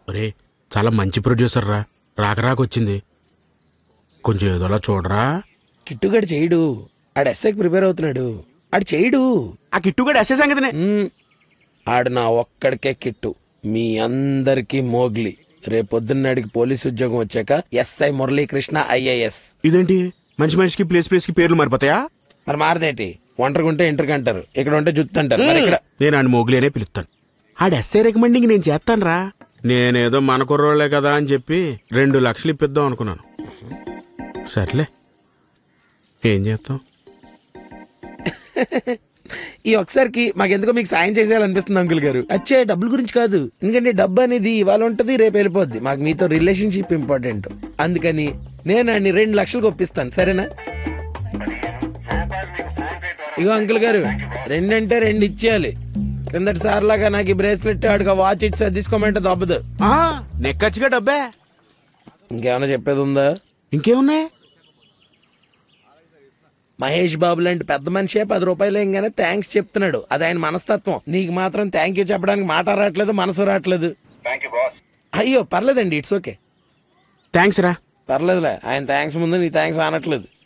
ఒరే చాలా మంచి ప్రొడ్యూసర్ రా రాక రాక వచ్చింది కొంచెం ఏదోలా చూడరా కిట్టుగాడు చేయడు ఆడు ఎస్ఐకి ప్రిపేర్ అవుతున్నాడు ఆడు చేయడు ఆ కిట్టుగాడు అసే సంగతినే మ్మ్. ఆడు నా ఒక్కడికే కిట్టు మీ అందరికీ మోగ్లి రేపొద్దున్నాడికి పోలీస్ ఉద్యోగం వచ్చాక ఎస్ఐ మురళీకృష్ణ ఐఏఎస్ ఇదేంటి మనిషి మనిషికి ప్లేస్ ప్లేస్ కి పేర్లు మారిపోతాయా మరి మారదేటి ఒంటరిగుంటే ఇంటర్కి అంటారు ఇక్కడ ఉంటే జుత్తు అంటారు మరి ఇక్కడ నేను ఆయన మోగులి అనే పిలుస్తాను ఆడ ఎస్ఐ రికమెండింగ్ నేను చేస్తాను రా నేనేదో మన కుర్రోళ్లే కదా అని చెప్పి రెండు లక్షలు ఇప్పిద్దాం అనుకున్నాను సర్లే ఏం చేస్తాం ఈ ఒకసారికి మాకెందుకో మీకు సాయం చేసేయాలనిపిస్తుంది అంకుల్ గారు వచ్చే డబ్బుల గురించి కాదు ఎందుకంటే డబ్బు అనేది ఇవాళ ఉంటది రేపు వెళ్ళిపోద్ది మాకు మీతో రిలేషన్షిప్ ఇంపార్టెంట్ అందుకని నేను అన్ని రెండు లక్షలకు ఒప్పిస్తాను సరేనా ఇగో అంకుల్ గారు రెండంటే రెండు ఇచ్చేయాలి కిందటి సార్లాగా నాకు ఈ బ్రేస్లెట్ ఆడుగా వాచ్ ఇచ్చి సర్దిసుకోమంటే దొబ్బదు ఆ, నెక్కచ్చిగా డబ్బే ఇంకేమైనా చెప్పేది ఉందా ఇంకేమున్నాయి మహేష్ బాబు లాంటి పెద్ద మనిషే పది రూపాయలు ఏంగానే థ్యాంక్స్ చెప్తున్నాడు అది ఆయన మనస్తత్వం నీకు మాత్రం థ్యాంక్ యూ చెప్పడానికి మాట రావట్లేదు మనసు రావట్లేదు అయ్యో పర్లేదండి ఇట్స్ ఓకే థ్యాంక్స్ రా పర్లేదులే ఆయన థ్యాంక్స్ ముందు నీ థ్యాంక్స్ అనట్లేదు